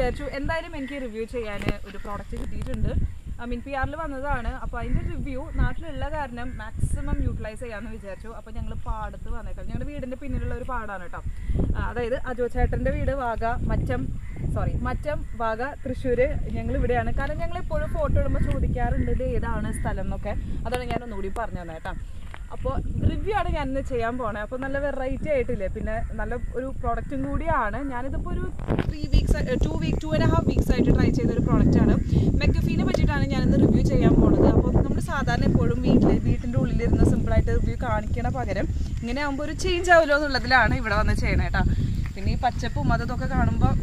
വിചാരിച്ചു എന്തായാലും എനിക്ക് റിവ്യൂ ചെയ്യാൻ ഒരു പ്രോഡക്റ്റ് കിട്ടിയിട്ടുണ്ട് മീൻ പി ആറിൽ വന്നതാണ് അപ്പോൾ അതിൻ്റെ റിവ്യൂ നാട്ടിലുള്ള കാരണം മാക്സിമം യൂട്ടിലൈസ് ചെയ്യാമെന്ന് വിചാരിച്ചു അപ്പോൾ ഞങ്ങൾ പാടത്ത് വന്നേക്കാം ഞങ്ങളുടെ വീടിൻ്റെ പിന്നിലുള്ള ഒരു പാടാണ് കേട്ടോ ആ, അതായത് അജോ ചേട്ടൻ്റെ വീട് വാഗ മറ്റം സോറി മറ്റം വാഗ തൃശ്ശൂർ ഞങ്ങൾ ഇവിടെയാണ് കാരണം ഞങ്ങൾ എപ്പോഴും ഫോട്ടോ ഇടുമ്പോൾ ചോദിക്കാറുണ്ട് ഇത് ഏതാണ് സ്ഥലം എന്നൊക്കെ അതാണ് ഞാൻ ഒന്നുകൂടി പറഞ്ഞു തന്നെ കേട്ടോ അപ്പോൾ റിവ്യൂ ആണ് ഞാൻ ഇന്ന് ചെയ്യാൻ പോണേ അപ്പോൾ നല്ല വെറൈറ്റി ആയിട്ടില്ലേ പിന്നെ നല്ല ഒരു പ്രോഡക്റ്റും കൂടിയാണ് ഞാനിതിപ്പോൾ ഒരു three weeks to week two and half weeks ആയിട്ട് ട്രൈ ചെയ്ത ഒരു പ്രോഡക്റ്റാണ് മെക്കഫീനെ പറ്റിയിട്ടാണ് ഞാനിന്ന് റിവ്യൂ ചെയ്യാൻ പോണത് അപ്പോൾ നമ്മൾ സാധാരണ എപ്പോഴും വീട്ടിൽ വീട്ടിൻ്റെ ഉള്ളിലിരുന്ന് സിമ്പിളായിട്ട് റിവ്യൂ കാണിക്കണ പകരം ഇങ്ങനെ ആകുമ്പോൾ ഒരു ചേഞ്ച് ആവുമല്ലോ എന്നുള്ളതിലാണ് ഇവിടെ വന്ന് ചെയ്യണേ കേട്ടോ പിന്നെ ഈ പച്ചപ്പും അതൊക്കെ കാണുമ്പോൾ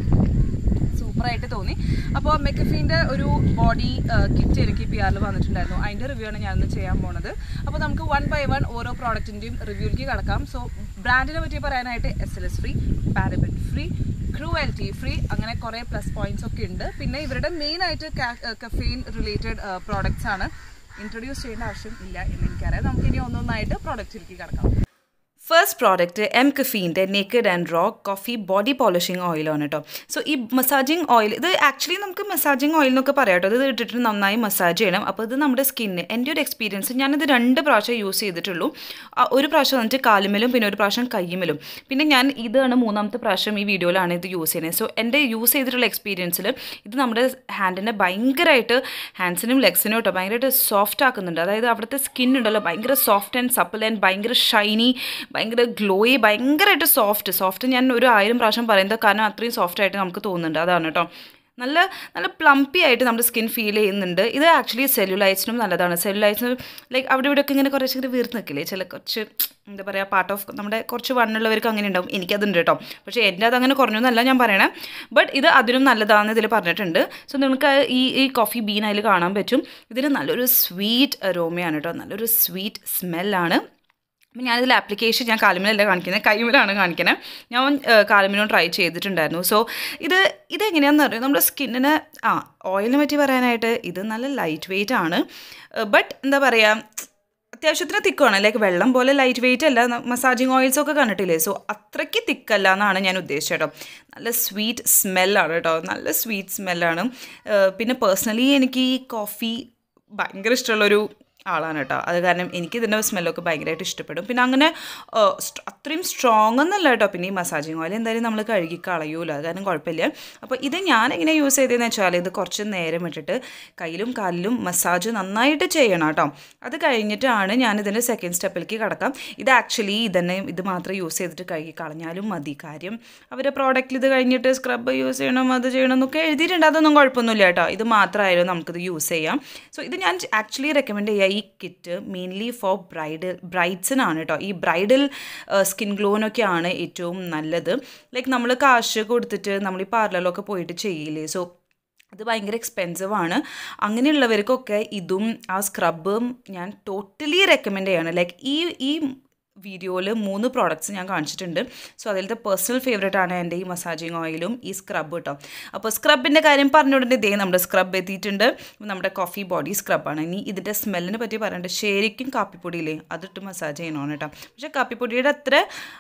സൂപ്പറായിട്ട് തോന്നി അപ്പോൾ മെക്കഫീൻ്റെ ഒരു ബോഡി കിറ്റ് എനിക്ക് പി ആറിൽ വന്നിട്ടുണ്ടായിരുന്നു അതിൻ്റെ റിവ്യൂ ആണ് ഞാനിന്ന് ചെയ്യാൻ പോണത് അപ്പോൾ നമുക്ക് വൺ ബൈ വൺ ഓരോ പ്രോഡക്റ്റിൻ്റെയും റിവ്യൂലേക്ക് കടക്കാം സോ ബ്രാൻഡിനെ പറ്റി പറയാനായിട്ട് S L S free paraben free cruelty free അങ്ങനെ കുറേ പ്ലസ് പോയിന്റ്സ് ഒക്കെ ഉണ്ട് പിന്നെ ഇവരുടെ മെയിൻ ആയിട്ട് കഫെയിൻ റിലേറ്റഡ് പ്രോഡക്റ്റ്സ് ആണ് ഇൻട്രൊഡ്യൂസ് ചെയ്യേണ്ട ആവശ്യം ഇല്ല എന്ന് എനിക്കറിയാം നമുക്ക് ഇനി ഒന്നൊന്നായിട്ട് പ്രോഡക്റ്റിലേക്ക് കടക്കാം ഫസ്റ്റ് പ്രോഡക്റ്റ് എം കഫീൻ്റെ naked and raw coffee body polishing ഓയിലാണ് കേട്ടോ സോ ഈ മസാജിങ് ഓയിൽ ഇത് ആക്ച്വലി നമുക്ക് മസാജിങ് ഓയിൽ എന്നൊക്കെ പറയാം കേട്ടോ ഇത് ഇട്ടിട്ട് നന്നായി മസാജ് ചെയ്യണം അപ്പോൾ ഇത് നമ്മുടെ സ്കിന്ന് എൻ്റെ ഒരു എക്സ്പീരിയൻസ് ഞാനിത് രണ്ട് പ്രാവശ്യം യൂസ് ചെയ്തിട്ടുള്ളൂ ആ, ഒരു പ്രാവശ്യം വന്നിട്ട് കാലുമലും പിന്നെ ഒരു പ്രാവശ്യം കയ്യുമലും പിന്നെ ഞാൻ ഇതാണ് മൂന്നാമത്തെ പ്രാവശ്യം ഈ വീഡിയോയിലാണ് ഇത് യൂസ് ചെയ്യുന്നത് സോ എൻ്റെ യൂസ് ചെയ്തിട്ടുള്ള എക്സ്പീരിയൻസിൽ ഇത് നമ്മുടെ ഹാൻഡിനെ ഭയങ്കരമായിട്ട് ഹാൻഡ്സിനും ലെഗ്സിനും കേട്ടോ ഭയങ്കരമായിട്ട് സോഫ്റ്റ് ആക്കുന്നുണ്ട് അതായത് അവിടുത്തെ സ്കിൻ ഉണ്ടല്ലോ ഭയങ്കര സോഫ്റ്റ് ആൻഡ് സപ്പിൾ ആൻഡ് ഭയങ്കര ഷൈനി ഭയങ്കര ഗ്ലോയി ഭയങ്കരമായിട്ട് സോഫ്റ്റ് സോഫ്റ്റ് ഞാൻ ഒരു ആയിരം പ്രാവശ്യം പറയുന്നത് കാരണം അത്രയും സോഫ്റ്റ് ആയിട്ട് നമുക്ക് തോന്നുന്നുണ്ട് അതാണ് കേട്ടോ നല്ല നല്ല പ്ലംപി ആയിട്ട് നമ്മുടെ സ്കിൻ ഫീൽ ചെയ്യുന്നുണ്ട് ഇത് ആക്ച്വലി സെല്ലുലൈറ്റ്സിനും നല്ലതാണ് സെല്ലുലൈറ്റ്സിന് ലൈക്ക് അവിടെ ഇവിടെയൊക്കെ ഇങ്ങനെ കുറച്ച് ഇങ്ങനെ വീർത്ത് നിൽക്കില്ലേ ചില കുറച്ച് എന്താ പറയുക പാർട്ട് ഓഫ് നമ്മുടെ കുറച്ച് വണ്ണുള്ളവർക്ക് അങ്ങനെ ഉണ്ടാവും എനിക്കതുണ്ട് കേട്ടോ പക്ഷേ എൻ്റെ അത് അങ്ങനെ കുറഞ്ഞൊന്നല്ല ഞാൻ പറയണേ ബട്ട് ഇത് അതിനും നല്ലതാണെന്ന് ഇതിൽ പറഞ്ഞിട്ടുണ്ട് സോ നിങ്ങൾക്ക് ഈ ഈ കോഫി ബീൻ അതിൽ കാണാൻ പറ്റും ഇതിന് നല്ലൊരു സ്വീറ്റ് അരോമയാണ് കേട്ടോ നല്ലൊരു സ്വീറ്റ് സ്മെല്ലാണ് അപ്പം ഞാനിതിൽ ആപ്ലിക്കേഷൻ ഞാൻ കാലുമിലല്ല കാണിക്കുന്നത് കൈമിലാണ് കാണിക്കുന്നത് ഞാൻ കാലുമിലും ട്രൈ ചെയ്തിട്ടുണ്ടായിരുന്നു സോ ഇത് ഇതെങ്ങനെയാണെന്ന് അറിയാം നമ്മുടെ സ്കിന്നിന് ആ ഓയിലിനെ പറ്റി പറയാനായിട്ട് ഇത് നല്ല ലൈറ്റ് വെയിറ്റ് ആണ് ബട്ട് എന്താ പറയുക അത്യാവശ്യത്തിന് തിക്കാണ് ലൈക്ക് വെള്ളം പോലെ ലൈറ്റ് വെയിറ്റ് അല്ല മസാജിങ് ഓയിൽസ് ഒക്കെ കണ്ടിട്ടില്ലേ സോ അത്രയ്ക്ക് തിക്കല്ല എന്നാണ് ഞാൻ ഉദ്ദേശിച്ചത് കേട്ടോ നല്ല സ്വീറ്റ് സ്മെല്ലാണ് കേട്ടോ നല്ല സ്വീറ്റ് സ്മെല്ലാണ് പിന്നെ പേഴ്സണലി എനിക്ക് ഈ കോഫി ഭയങ്കര ഇഷ്ടമുള്ളൊരു ആളാണ് കേട്ടോ അത് കാരണം എനിക്ക് ഇതിൻ്റെ സ്മെല്ലൊക്കെ ഭയങ്കരമായിട്ട് ഇഷ്ടപ്പെടും പിന്നെ അങ്ങനെ ആ, സ്റ്റ്- അത്രയും സ്ട്രോങ് ഒന്നല്ല കേട്ടോ പിന്നെ ഈ മസാജിങ് ഓയിൽ എന്തായാലും നമ്മൾ കഴുകി കളയൂല അത് കാരണം കുഴപ്പമില്ല അപ്പോൾ ഇത് ഞാൻ എങ്ങനെ യൂസ് ചെയ്തതെന്ന് വെച്ചാൽ ഇത് കുറച്ച് നേരം ഇട്ടിട്ട് കയ്യിലും കാലിലും മസാജ് നന്നായിട്ട് ചെയ്യണം കേട്ടോ അത് കഴിഞ്ഞിട്ടാണ് ഞാൻ ഇതിൻ്റെ സെക്കൻഡ് സ്റ്റെപ്പിലേക്ക് കടക്കാം ഇത് ആക്ച്വലി ഇതന്നെ ഇത് മാത്രം യൂസ് ചെയ്തിട്ട് കഴുകി കളഞ്ഞാലും മതി കാര്യം അവരുടെ പ്രോഡക്റ്റിൽ ഇത് കഴിഞ്ഞിട്ട് സ്ക്രബ് യൂസ് ചെയ്യണം അത് ചെയ്യണം എന്നൊക്കെ എഴുതിയിട്ടുണ്ട് അതൊന്നും കുഴപ്പമൊന്നുമില്ല കേട്ടോ ഇത് മാത്രമായാലും നമുക്കിത് യൂസ് ചെയ്യാം സോ ഇത് ഞാൻ ആക്ച്വലി റെക്കമെൻഡ് ചെയ്യുക ഈ കിറ്റ് മെയിൻലി ഫോർ ബ്രൈഡൽ ബ്രൈഡ്സിനാണ് കേട്ടോ ഈ ബ്രൈഡൽ സ്കിൻ ഗ്ലോനൊക്കെയാണ് ഏറ്റവും നല്ലത് ലൈക്ക് നമ്മൾ കാശ് കൊടുത്തിട്ട് നമ്മൾ ഈ പാർലറിലൊക്കെ പോയിട്ട് ചെയ്യില്ലേ സോ അത് ഭയങ്കര എക്സ്പെൻസീവ് ആണ് അങ്ങനെയുള്ളവർക്കൊക്കെ ഇതും ആ സ്ക്രബും ഞാൻ ടോട്ടലി റെക്കമെൻഡ് ചെയ്യാണ് ലൈക്ക് ഈ ഈ വീഡിയോയിൽ മൂന്ന് പ്രോഡക്റ്റ്സ് ഞാൻ കാണിച്ചിട്ടുണ്ട് സോ അതിലത്തെ പേഴ്സണൽ ഫേവറേറ്റ് ആണ് എൻ്റെ ഈ മസാജിങ് ഓയിലും ഈ സ്ക്രബ് കേട്ടോ അപ്പോൾ സ്ക്രബിൻ്റെ കാര്യം പറഞ്ഞുകൊണ്ട് ഇതേ നമ്മുടെ സ്ക്രബ് എത്തിയിട്ടുണ്ട് നമ്മുടെ കോഫി ബോഡി സ്ക്രബാണ് ഇനി ഇതിൻ്റെ സ്മെല്ലിനെ പറ്റി പറയേണ്ടത് ശരിക്കും കാപ്പിപ്പൊടിയില്ലേ അതിട്ട് മസാജ് ചെയ്യണമെന്ന് കേട്ടോ പക്ഷേ കാപ്പിപ്പൊടിയുടെ അത്ര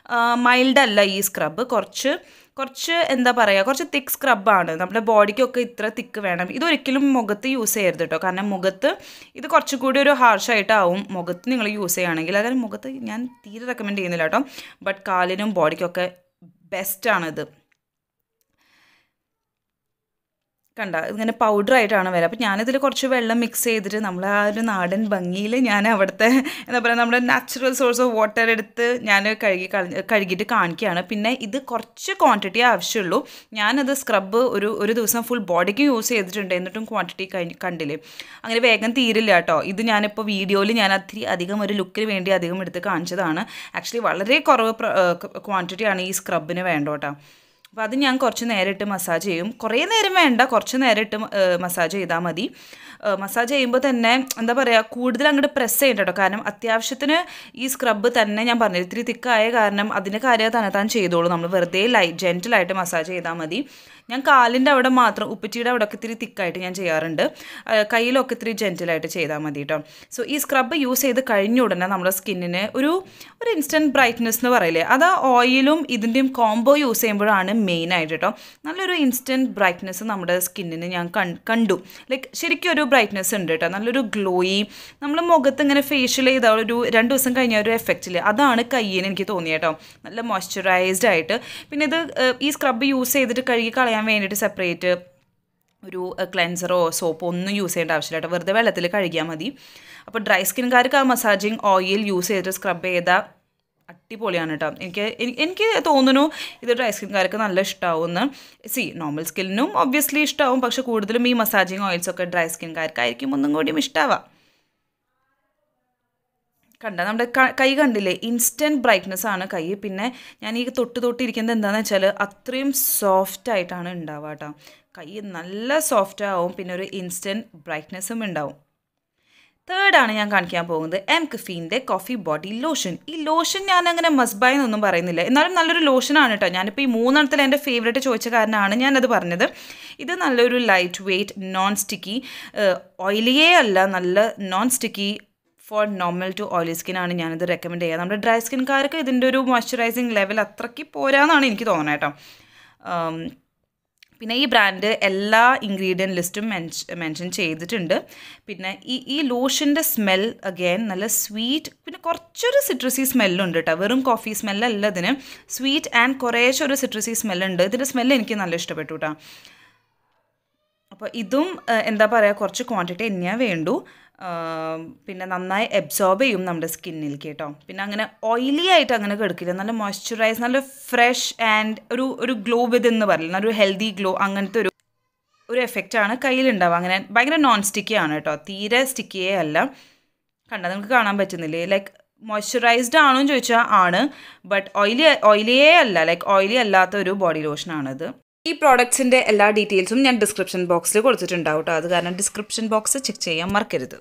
മൈൽഡ് അല്ല ഈ സ്ക്രബ് കുറച്ച് കുറച്ച് എന്താ പറയുക കുറച്ച് തിക്ക് സ്ക്രബാണ് നമ്മുടെ ബോഡിക്കൊക്കെ ഇത്ര തിക്ക് വേണം ഇതൊരിക്കലും മുഖത്ത് യൂസ് ചെയ്യരുത് കേട്ടോ കാരണം മുഖത്ത് ഇത് കുറച്ചുകൂടി ഒരു ഹാർഷായിട്ടാവും മുഖത്ത് നിങ്ങൾ യൂസ് ചെയ്യുകയാണെങ്കിൽ അതായത് മുഖത്ത് ഞാൻ തീരെ റെക്കമെൻഡ് ചെയ്യുന്നില്ല കേട്ടോ ബട്ട് കാലിനും ബോഡിക്കൊക്കെ ബെസ്റ്റാണിത് കണ്ട ഇങ്ങനെ പൗഡർ ആയിട്ടാണ് വരിക അപ്പോൾ ഞാനിതിൽ കുറച്ച് വെള്ളം മിക്സ് ചെയ്തിട്ട് നമ്മൾ ആ ഒരു നാടൻ ഭംഗിയിൽ ഞാൻ അവിടുത്തെ എന്താ പറയുക നമ്മുടെ നാച്ചുറൽ സോഴ്സ് ഓഫ് വാട്ടർ എടുത്ത് ഞാൻ കഴുകി കളഞ്ഞ് കഴുകിയിട്ട് കാണിക്കുകയാണ് പിന്നെ ഇത് കുറച്ച് ക്വാണ്ടിറ്റി ആവശ്യമുള്ളൂ ഞാനത് സ്ക്രബ് ഒരു ഒരു ദിവസം ഫുൾ ബോഡിക്ക് യൂസ് ചെയ്തിട്ടുണ്ട് എന്നിട്ടും ക്വാണ്ടിറ്റി കഴിഞ്ഞ് കണ്ടില്ലേ അങ്ങനെ വേഗം തീരില്ല കേട്ടോ ഇത് ഞാനിപ്പോൾ വീഡിയോയിൽ ഞാൻ അത്തിരി അധികം ഒരു ലുക്കിന് വേണ്ടി അധികം എടുത്ത് കാണിച്ചതാണ് ആക്ച്വലി വളരെ കുറവ് ക്വാണ്ടിറ്റിയാണ് ഈ സ്ക്രബിന് വേണ്ട കേട്ടോ അപ്പോൾ അത് ഞാൻ കുറച്ച് നേരം ഇട്ട് മസാജ് ചെയ്യും കുറേ നേരം വേണ്ട കുറച്ച് നേരം ഇട്ട് മസാജ് ചെയ്താൽ മതി മസാജ് ചെയ്യുമ്പോൾ തന്നെ എന്താ പറയുക കൂടുതൽ അങ്ങോട്ട് പ്രസ് ചെയ്യണ്ട കേട്ടോ കാരണം അത്യാവശ്യത്തിന് ഈ സ്ക്രബ് തന്നെ ഞാൻ പറഞ്ഞു ഇത്തിരി തിക്കായ കാരണം അതിൻ്റെ കാര്യം തന്നെ താൻ ചെയ്തോളൂ നമ്മൾ വെറുതെ ലൈറ്റ് ജെൻറ്റിലായിട്ട് മസാജ് ചെയ്താൽ മതി ഞാൻ കാലിൻ്റെ അവിടെ മാത്രം ഉപ്പച്ചിയുടെ അവിടെ ഒക്കെ ഇത്തിരി തിക്കായിട്ട് ഞാൻ ചെയ്യാറുണ്ട് ആ, കയ്യിലൊക്കെ ഇത്തിരി ജെൻറ്റിലായിട്ട് ചെയ്താൽ മതി കേട്ടോ സോ ഈ സ്ക്രബ് യൂസ് ചെയ്ത് കഴിഞ്ഞ ഉടനെ നമ്മുടെ സ്കിന്നിന് ഒരു ഒരു ഇൻസ്റ്റൻറ്റ് ബ്രൈറ്റ്നെസ് എന്ന് പറയില്ലേ അത് ആ ഓയിലും ഇതിൻ്റെയും കോംബോ യൂസ് ചെയ്യുമ്പോഴാണ് മെയിനായിട്ട് കേട്ടോ നല്ലൊരു ഇൻസ്റ്റൻറ്റ് ബ്രൈറ്റ്നെസ് നമ്മുടെ സ്കിന്നിന് ഞാൻ കൺ- കണ്ടു ലൈക്ക് ശരിക്കും ഒരു ബ്രൈറ്റ്നെസ് ഉണ്ട് കേട്ടോ നല്ലൊരു ഗ്ലോയി നമ്മൾ മുഖത്ത് ഇങ്ങനെ ഫേഷ്യൽ ചെയ്ത ഒരു രണ്ട് ദിവസം കഴിഞ്ഞ ഒരു എഫക്റ്റിൽ അതാണ് കയ്യിന് എനിക്ക് തോന്നിയത് കേട്ടോ നല്ല മോയ്സ്ചറൈസ്ഡ് ആയിട്ട് പിന്നെ ഇത് ഏഹ്, ഈ സ്ക്രബ് യൂസ് ചെയ്തിട്ട് കഴുകി കളയാൻ വേണ്ടിയിട്ട് സെപ്പറേറ്റ് ഒരു ക്ലെൻസറോ സോപ്പോ ഒന്നും യൂസ് ചെയ്യേണ്ട ആവശ്യമില്ല കേട്ടോ വെറുതെ വെള്ളത്തിൽ കഴുകിയാൽ മതി അപ്പോൾ ഡ്രൈ സ്കിൻകാർക്ക് ആ മസാജിങ് ഓയിൽ യൂസ് ചെയ്തിട്ട് സ്ക്രബ് ചെയ്താൽ അടിപൊളിയാണ് കേട്ടോ എനിക്ക് എനി- എനിക്ക് തോന്നുന്നു ഇത് ഡ്രൈ സ്കിൻകാർക്ക് നല്ല ഇഷ്ടമാവുമെന്ന് സി നോർമൽ സ്കിന്നിനും ഒബ്വിയസ്ലി ഇഷ്ടമാവും പക്ഷെ കൂടുതലും ഈ മസാജിങ് ഓയിൽസ് ഒക്കെ ഡ്രൈ സ്കിൻകാർക്കായിരിക്കും ഒന്നും കൂടിയും ഇഷ്ടമാവാം കണ്ട നമ്മുടെ ക- കൈ കണ്ടില്ലേ ഇൻസ്റ്റൻറ്റ് ബ്രൈറ്റ്നസ് ആണ് കൈ പിന്നെ ഞാൻ ഈ തൊട്ട് തൊട്ടിരിക്കുന്നത് എന്താണെന്ന് വെച്ചാൽ അത്രയും സോഫ്റ്റ് ആയിട്ടാണ് ഉണ്ടാവുക കേട്ടോ കൈ നല്ല സോഫ്റ്റ് ആവും പിന്നെ ഒരു ഇൻസ്റ്റൻറ്റ് ബ്രൈറ്റ്നസ്സും ഉണ്ടാവും തേർഡാണ് ഞാൻ കാണിക്കാൻ പോകുന്നത് എം കഫീൻ്റെ കോഫി ബോഡി ലോഷൻ ഈ ലോഷൻ ഞാൻ അങ്ങനെ മസ്ബായ് എന്നൊന്നും പറയുന്നില്ല എന്നാലും നല്ലൊരു ലോഷനാണ് കേട്ടോ ഞാനിപ്പോൾ ഈ മൂന്നെണ്ണത്തിൽ എൻ്റെ ഫേവറേറ്റ് ചോദിച്ച കാരണമാണ് ഞാനത് പറഞ്ഞത് ഇത് നല്ലൊരു ലൈറ്റ് വെയ്റ്റ് നോൺ സ്റ്റിക്കി ഓയിലിയേ അല്ല നല്ല non sticky for normal to oily skin ആണ് ഞാനിത് റെക്കമെൻഡ് ചെയ്യുക നമ്മുടെ ഡ്രൈ സ്കിൻകാർക്ക് ഇതിൻ്റെ ഒരു മോയ്സ്ചറൈസിങ് ലെവൽ അത്രയ്ക്ക് പോരാന്നാണ് എനിക്ക് തോന്നുന്നത് കേട്ടോ ഉം, പിന്നെ ഈ ബ്രാൻഡ് എല്ലാ ഇൻഗ്രീഡിയൻറ്റ് ലിസ്റ്റും മെൻഷൻ ചെയ്തിട്ടുണ്ട് പിന്നെ ഈ ഈ ലോഷൻ്റെ സ്മെൽ അഗെയിൻ നല്ല സ്വീറ്റ് പിന്നെ കുറച്ചൊരു സിട്രസി സ്മെല്ലുണ്ട് കേട്ടോ വെറും കോഫി സ്മെല്ലല്ല ഇതിന് സ്വീറ്റ് ആൻഡ് കുറേശ്ശൊരു സിട്രസി സ്മെല്ലുണ്ട് ഇതിൻ്റെ സ്മെല്ല് എനിക്ക് നല്ല ഇഷ്ടപ്പെട്ടു കേട്ടോ അപ്പോൾ ഇതും ഏഹ്, എന്താ പറയുക കുറച്ച് ക്വാണ്ടിറ്റി തന്നെയാണ് വേണ്ടു ആം, പിന്നെ നന്നായി എബ്സോർബ് ചെയ്യും നമ്മുടെ സ്കിന്നിലേക്ക് കേട്ടോ പിന്നെ അങ്ങനെ ഓയിലി ആയിട്ട് അങ്ങനെ കിടക്കില്ല നല്ല മോയ്സ്ചറൈസ് നല്ല ഫ്രഷ് ആൻഡ് ഒരു ഒരു ഗ്ലോ വിത് എന്ന് പറയില്ല നല്ലൊരു ഹെൽത്തി ഗ്ലോ അങ്ങനത്തെ ഒരു ഒരു എഫക്റ്റാണ് കയ്യിലുണ്ടാവുക അങ്ങനെ ഭയങ്കര നോൺ സ്റ്റിക്കി ആണ് കേട്ടോ തീരെ സ്റ്റിക്കിയേ അല്ല കണ്ട നിങ്ങൾക്ക് കാണാൻ പറ്റുന്നില്ലേ ലൈക്ക് മോയ്സ്ചറൈസ്ഡ് ആണോ എന്ന് ചോദിച്ചാൽ ആണ് ബട്ട് ഓയിലി ഓയിലിയേ അല്ല ലൈക്ക് ഓയിലി അല്ലാത്ത ഒരു ബോഡി ലോഷനാണിത് ഈ പ്രോഡക്ട്സിൻ്റെ എല്ലാ ഡീറ്റെയിൽസും ഞാൻ ഡിസ്ക്രിപ്ഷൻ ബോക്സിൽ കൊടുത്തിട്ടുണ്ടാവും കേട്ടോ അത് കാരണം ഡിസ്ക്രിപ്ഷൻ ബോക്സ് ചെക്ക് ചെയ്യാൻ മറക്കരുത്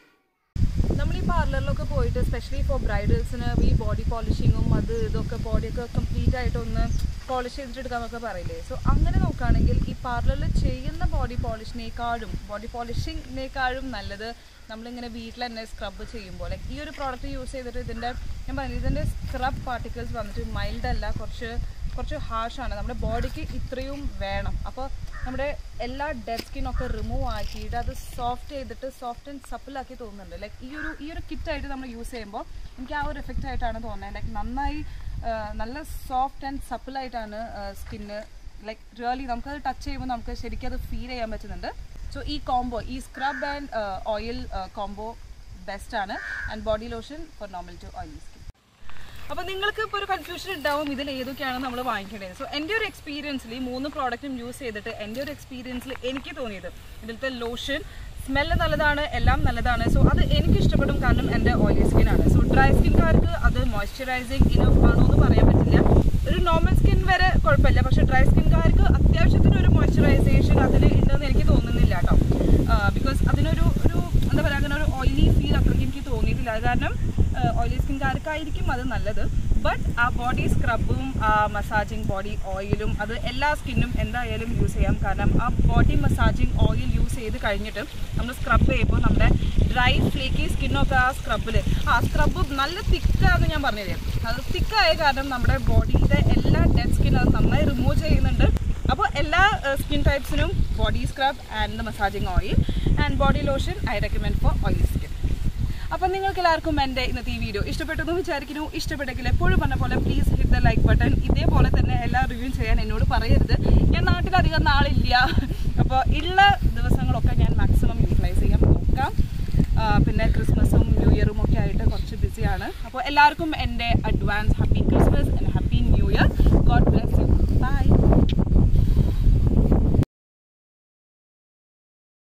നമ്മൾ ഈ പാർലറിലൊക്കെ പോയിട്ട് സ്പെഷ്യലി ഫോർ ബ്രൈഡൽസിന് ഈ ബോഡി പോളിഷിങ്ങും അത് ഇതൊക്കെ ബോഡിയൊക്കെ കംപ്ലീറ്റ് ആയിട്ട് ഒന്ന് പോളിഷ് ചെയ്തിട്ട് എടുക്കാന്നൊക്കെ പറയില്ലേ സോ അങ്ങനെ നോക്കുകയാണെങ്കിൽ ഈ പാർലറിൽ ചെയ്യുന്ന ബോഡി പോളിഷിനേക്കാളും ബോഡി പോളിഷിങ്ങിനേക്കാളും നല്ലത് നമ്മളിങ്ങനെ വീട്ടിൽ തന്നെ സ്ക്രബ് ചെയ്യുമ്പോൾ ലൈക്ക് ഈ ഒരു പ്രോഡക്റ്റ് യൂസ് ചെയ്തിട്ട് ഇതിൻ്റെ ഞാൻ പറഞ്ഞു ഇതിൻ്റെ സ്ക്രബ് പാർട്ടിക്കിൾസ് വന്നിട്ട് മൈൽഡ് അല്ല കുറച്ച് കുറച്ച് ഹാർഷാണ് നമ്മുടെ ബോഡിക്ക് ഇത്രയും വേണം അപ്പോൾ നമ്മുടെ എല്ലാ ഡെഡ് സ്കിന്നൊക്കെ റിമൂവ് ആക്കിയിട്ട് അത് സോഫ്റ്റ് ചെയ്തിട്ട് സോഫ്റ്റ് ആൻഡ് സപ്പിളാക്കി തോന്നുന്നുണ്ട് ലൈക്ക് ഈ ഒരു ഈ ഒരു കിറ്റായിട്ട് നമ്മൾ യൂസ് ചെയ്യുമ്പോൾ എനിക്ക് ആ ഒരു എഫക്റ്റ് ആയിട്ടാണ് തോന്നുന്നത് ലൈക്ക് നന്നായി ആ, നല്ല സോഫ്റ്റ് ആൻഡ് സപ്പിളായിട്ടാണ് സ്കിന്ന് ലൈക്ക് റിയലി നമുക്കത് ടച്ച് ചെയ്യുമ്പോൾ നമുക്ക് ശരിക്കും അത് ഫീൽ ചെയ്യാൻ പറ്റുന്നുണ്ട് സോ ഈ കോംബോ ഈ scrub and oil combo best ആണ് and body lotion for normal to oily skin അപ്പോൾ നിങ്ങൾക്ക് ഇപ്പോൾ ഒരു കൺഫ്യൂഷൻ ഉണ്ടാവും ഇതിൽ ഏതൊക്കെയാണ് നമ്മൾ വാങ്ങിക്കേണ്ടത് സോ എൻ്റെ ഒരു എക്സ്പീരിയൻസിൽ ഈ മൂന്ന് പ്രോഡക്റ്റും യൂസ് ചെയ്തിട്ട് എൻ്റെ ഒരു എക്സ്പീരിയൻസിൽ എനിക്ക് തോന്നിയത് ഇതിലത്തെ ലോഷൻ സ്മെല്ല് നല്ലതാണ് എല്ലാം നല്ലതാണ് സോ അത് എനിക്ക് ഇഷ്ടപ്പെടും കാരണം എൻ്റെ ഓയിലി സ്കിൻ ആണ് സോ ഡ്രൈ സ്കിൻകാർക്ക് അത് മോയ്സ്ചറൈസിങ് ഇനഫ് ആണോ എന്ന് പറയാൻ പറ്റില്ല ഒരു നോർമൽ സ്കിൻ വരെ കുഴപ്പമില്ല പക്ഷെ ഡ്രൈ സ്കിൻകാർക്ക് അത്യാവശ്യത്തിന് ഒരു മോയ്സ്ചറൈസേഷൻ അതിൽ ഉണ്ടെന്ന് എനിക്ക് തോന്നുന്നില്ല കേട്ടോ ബിക്കോസ് അതിനൊരു ഒരു എന്താ പറയുക അങ്ങനെ ഒരു ഓയിലി ഫീൽ അത്രയ്ക്ക് എനിക്ക് തോന്നിയിട്ടില്ല അത് കാരണം ഓയിലി സ്കിൻകാർക്കായിരിക്കും അത് നല്ലത് ബട്ട് ആ ബോഡി സ്ക്രബും ആ മസാജിങ് ബോഡി ഓയിലും അത് എല്ലാ സ്കിന്നും എന്തായാലും യൂസ് ചെയ്യാം കാരണം ആ ബോഡി മസാജിങ് ഓയിൽ യൂസ് ചെയ്ത് കഴിഞ്ഞിട്ട് നമ്മൾ സ്ക്രബ് ചെയ്യുമ്പോൾ നമ്മുടെ ഡ്രൈ ഫ്ലേക്കി സ്കിന്നൊക്കെ ആ സ്ക്രബിൽ ആ സ്ക്രബ് നല്ല തിക്കാന്ന് ഞാൻ പറഞ്ഞുതരാം അത് തിക്കായ കാരണം നമ്മുടെ ബോഡിയിലെ എല്ലാ ഡെഡ് സ്കിൻ അത് നന്നായി റിമൂവ് ചെയ്യുന്നുണ്ട് അപ്പോൾ എല്ലാ സ്കിൻ ടൈപ്സിനും body scrub and massaging oil and body lotion I recommend for oily skin അപ്പം നിങ്ങൾക്ക് എല്ലാവർക്കും എൻ്റെ ഇന്നത്തെ ഈ വീഡിയോ ഇഷ്ടപ്പെട്ടെന്ന് വിചാരിക്കുന്നു ഇഷ്ടപ്പെട്ടെങ്കിൽ എപ്പോഴും പറഞ്ഞ പോലെ please hit the like button ഇതേപോലെ തന്നെ എല്ലാ റിവ്യൂ ചെയ്യാൻ എന്നോട് പറയരുത് ഞാൻ നാട്ടിലധികം നാളില്ല അപ്പോൾ ഉള്ള ദിവസങ്ങളൊക്കെ ഞാൻ മാക്സിമം യൂട്ടിലൈസ് ചെയ്യാൻ നോക്കാം ആ, പിന്നെ ക്രിസ്മസും ന്യൂ ഇയറും ഒക്കെ ആയിട്ട് കുറച്ച് ബിസിയാണ് അപ്പോൾ എല്ലാവർക്കും എൻ്റെ advance happy Christmas and happy new year God bless